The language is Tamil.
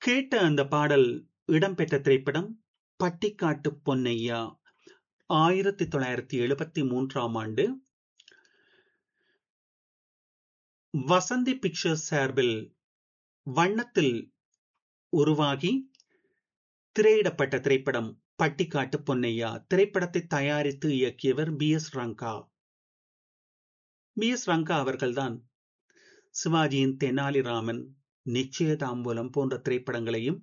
கேட்ட அந்த பாடல் இடம்பெற்ற திரைப்படம் பட்டிக்காட்டு பொன்னையா ஆயிரத்தி தொள்ளாயிரத்தி எழுபத்தி மூன்றாம் ஆண்டு வசந்தி பிக்சர்ஸ் சார்பில் வண்ணத்தில் உருவாகி திரையிடப்பட்ட திரைப்படம் பட்டிக்காட்டு பொன்னையா திரைப்படத்தை தயாரித்து இயக்கியவர் B S Ranga B S Ranga அவர்கள்தான் சிவாஜியின் தெனாலிராமன் நிச்சயதாம்பூலம் போன்ற திரைப்படங்களையும்